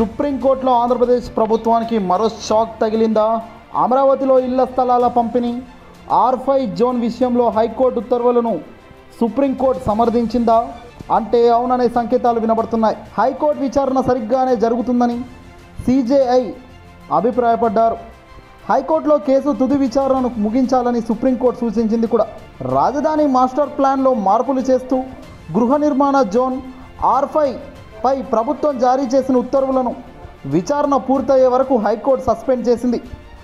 సుప్రీంకోర్టులో ఆంధ్రప్రదేశ్ ప్రభుత్వానికి మరో షాక్ తగిలిందా అమరావతిలో ఇళ్ల స్థలాల పంపిణీ ఆర్ ఫైవ్ జోన్ విషయంలో హైకోర్టు ఉత్తర్వులను సుప్రీంకోర్టు సమర్థించిందా అంటే అవుననే సంకేతాలు వినబడుతున్నాయి హైకోర్టు విచారణ సరిగ్గానే జరుగుతుందని సిజేఐ అభిప్రాయపడ్డారు హైకోర్టులో కేసు తుది విచారణను ముగించాలని సుప్రీంకోర్టు సూచించింది కూడా రాజధాని మాస్టర్ ప్లాన్లో మార్పులు చేస్తూ గృహ నిర్మాణ జోన్ ఆర్ ఫైవ్ పై ప్రభుత్వం జారీ చేసిన ఉత్తర్వులను విచారణ పూర్తయ్యే వరకు హైకోర్టు సస్పెండ్ చేసింది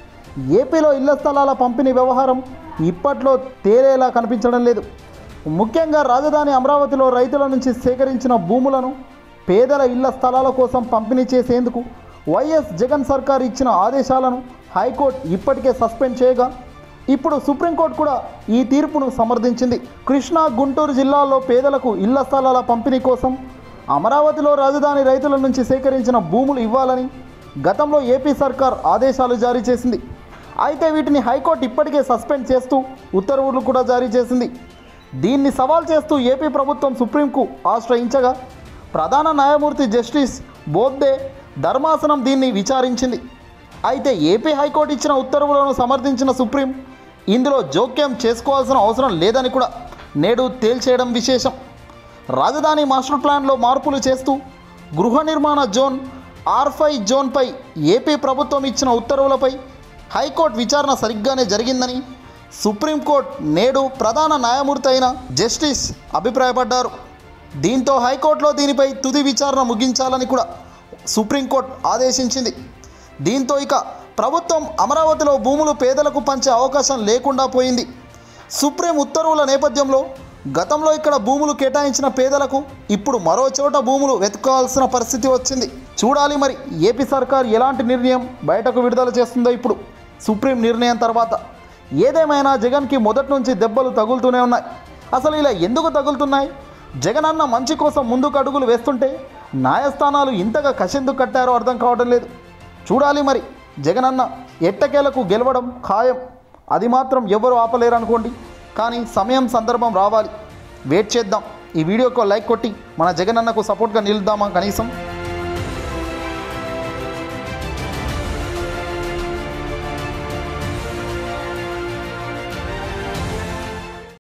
ఏపీలో ఇళ్ల స్థలాల పంపిణీ వ్యవహారం ఇప్పట్లో తేలేలా కనిపించడం లేదు ముఖ్యంగా రాజధాని అమరావతిలో రైతుల నుంచి సేకరించిన భూములను పేదల ఇళ్ల స్థలాల కోసం పంపిణీ చేసేందుకు వైఎస్ జగన్ సర్కార్ ఇచ్చిన ఆదేశాలను హైకోర్టు ఇప్పటికే సస్పెండ్ చేయగా ఇప్పుడు సుప్రీంకోర్టు కూడా ఈ తీర్పును సమర్థించింది కృష్ణా గుంటూరు జిల్లాల్లో పేదలకు ఇళ్ల స్థలాల పంపిణీ కోసం అమరావతిలో రాజధాని రైతుల నుంచి సేకరించిన భూములు ఇవ్వాలని గతంలో ఏపీ సర్కార్ ఆదేశాలు జారీ చేసింది అయితే వీటిని హైకోర్టు ఇప్పటికే సస్పెండ్ చేస్తూ ఉత్తర్వులు కూడా జారీ చేసింది దీన్ని సవాల్ చేస్తూ ఏపీ ప్రభుత్వం సుప్రీంకు ఆశ్రయించగా ప్రధాన న్యాయమూర్తి జస్టిస్ బోబ్డే ధర్మాసనం దీన్ని విచారించింది అయితే ఏపీ హైకోర్టు ఇచ్చిన ఉత్తర్వులను సమర్థించిన సుప్రీం ఇందులో జోక్యం చేసుకోవాల్సిన అవసరం లేదని కూడా నేడు తేల్చేయడం విశేషం రాజధాని మాస్టర్ ప్లాన్లో మార్పులు చేస్తూ గృహ నిర్మాణ జోన్ ఆర్ ఫైవ్ జోన్పై ఏపీ ప్రభుత్వం ఇచ్చిన ఉత్తర్వులపై హైకోర్టు విచారణ సరిగ్గానే జరిగిందని సుప్రీంకోర్టు నేడు ప్రధాన న్యాయమూర్తి అయిన జస్టిస్ అభిప్రాయపడ్డారు దీంతో హైకోర్టులో దీనిపై తుది విచారణ ముగించాలని కూడా సుప్రీంకోర్టు ఆదేశించింది దీంతో ఇక ప్రభుత్వం అమరావతిలో భూములు పేదలకు పంచే అవకాశం లేకుండా పోయింది సుప్రీం ఉత్తర్వుల నేపథ్యంలో గతంలో ఇక్కడ భూములు కేటాయించిన పేదలకు ఇప్పుడు మరో చోట భూములు వెతుక్కోవాల్సిన పరిస్థితి వచ్చింది చూడాలి మరి ఏపీ సర్కార్ ఎలాంటి నిర్ణయం బయటకు విడుదల చేస్తుందో ఇప్పుడు సుప్రీం నిర్ణయం తర్వాత ఏదేమైనా జగన్కి మొదటి నుంచి దెబ్బలు తగులుతూనే ఉన్నాయి అసలు ఇలా ఎందుకు తగులుతున్నాయి జగన్ అన్న మంచి కోసం ముందుకు అడుగులు వేస్తుంటే న్యాయస్థానాలు ఇంతగా కషెందుకు కట్టారో అర్థం కావడం లేదు చూడాలి మరి జగనన్న ఎట్టకేలకు గెలవడం ఖాయం అది మాత్రం ఎవరు ఆపలేరు అనుకోండి కానీ సమయం సందర్భం రావాలి వెయిట్ చేద్దాం ఈ వీడియోకు లైక్ కొట్టి మన జగనన్నకు సపోర్ట్గా నిలుద్దామా కనీసం